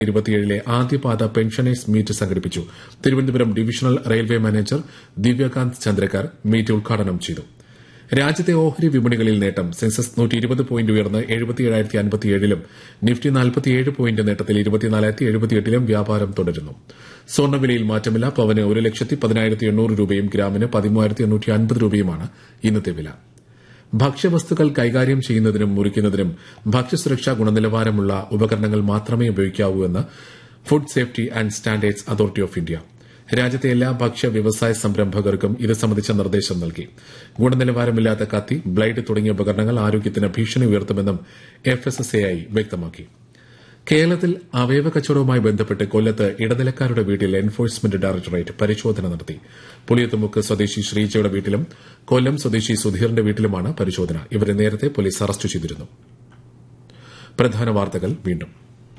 ഇരുപത്തിയേഴിലെ ആദ്യപാദ pensioners meet സംഘടിപ്പിച്ചു Thiruvananthapuram divisional railway manager Divyakanth Chandrakar meet ഉദ്ഘാടനം ചെയ്തു രാജ്യത്തെ ഓഹരി വിപണികളിൽ നേട്ടം സെൻസസ് നൂറ്റി ഇരുപത് പോയിന്റ് ഉയർന്ന് എഴുപത്തിയേഴായിരത്തി അൻപത്തിയേഴിലും നിഫ്റ്റി നാൽപ്പത്തിയേഴ് പോയിന്റ് നേട്ടത്തിൽ ഇരുപത്തിനാലായിരത്തി എഴുപത്തിയെട്ടിലും വ്യാപാരം തുടരുന്നു സ്വർണ്ണവിലയിൽ മാറ്റമില്ല പവന് ഒരു ലക്ഷത്തി പതിനായിരത്തി എണ്ണൂറ് രൂപയും ഗ്രാമിന് പതിമൂവായിരത്തി എണ്ണൂറ്റി അൻപത് രൂപയുമാണ് ഇന്നത്തെ വില ഭക്ഷ്യവസ്തുക്കൾ കൈകാര്യം ചെയ്യുന്നതിനും മുറിക്കുന്നതിനും ഭക്ഷ്യസുരക്ഷാ ഗുണനിലവാരമുള്ള ഉപകരണങ്ങൾ മാത്രമേ ഉപയോഗിക്കാവൂ എന്ന് food safety and standards authority of India രാജ്യത്തെ എല്ലാ ഭക്ഷ്യ വ്യവസായ സംരംഭകർക്കും ഇത് സംബന്ധിച്ച നിർദ്ദേശം നൽകി ഗുണനിലവാരമില്ലാത്ത കത്തി ബ്ലൈഡ് തുടങ്ങിയ ഉപകരണങ്ങൾ ആരോഗ്യത്തിന് ഭീഷണി ഉയർത്തുമെന്നും എഫ്എസ്എസ്എഐ വ്യക്തമാക്കി കേരളത്തിൽ അവയവ കച്ചവടവുമായി ബന്ധപ്പെട്ട് കൊല്ലത്ത് ഇടനിലക്കാരുടെ വീട്ടിൽ എൻഫോഴ്സ്മെന്റ് ഡയറക്ടറേറ്റ് പരിശോധന നടത്തി പുളിയത്തുമുക്ക് സ്വദേശി ശ്രീജയുടെ വീട്ടിലും കൊല്ലം സ്വദേശി സുധീറിന്റെ വീട്ടിലുമാണ് പരിശോധന ഇവരെ നേരത്തെ പോലീസ് അറസ്റ്റ് ചെയ്തിരുന്നു പ്രധാന വാർത്തകൾ വീണ്ടും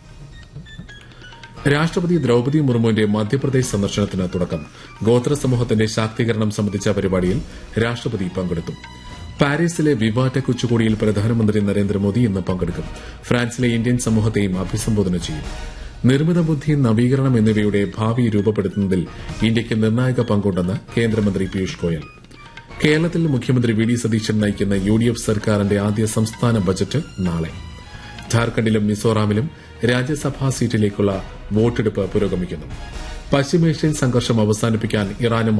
രാഷ്ട്രപതി ദ്രൌപതി മുർമുവിന്റെ മധ്യപ്രദേശ് സന്ദർശനത്തിന് തുടക്കം ഗോത്ര സമൂഹത്തിന്റെ ശാക്തീകരണം സംബന്ധിച്ച പരിപാടിയിൽ രാഷ്ട്രപതി പങ്കെടുത്തു പാരീസിലെ വിവാറ്റ ഉച്ചകോടിയിൽ പ്രധാനമന്ത്രി നരേന്ദ്രമോദി ഇന്ന് പങ്കെടുക്കും ഫ്രാൻസിലെ ഇന്ത്യൻ സമൂഹത്തെയും അഭിസംബോധന ചെയ്യും നിർമ്മിത ബുദ്ധി നവീകരണം എന്നിവയുടെ ഭാവി രൂപപ്പെടുത്തുന്നതിൽ ഇന്ത്യയ്ക്ക് നിർണായക പങ്കുണ്ടെന്ന് കേന്ദ്രമന്ത്രി പീയൂഷ് ഗോയൽ കേരളത്തിൽ മുഖ്യമന്ത്രി വി ഡി സതീശൻ നയിക്കുന്ന യു ഡി എഫ് സർക്കാരിന്റെ ആദ്യ സംസ്ഥാന ബജറ്റ് നാളെ ഝാർഖണ്ഡിലും മിസോറാമിലും രാജ്യസഭാ സീറ്റിലേക്കുള്ള വോട്ടെടുപ്പ് പുരോഗമിക്കുന്നു പശ്ചിമേഷ്യൻ സംഘർഷം അവസാനിപ്പിക്കാൻ ഇറാനും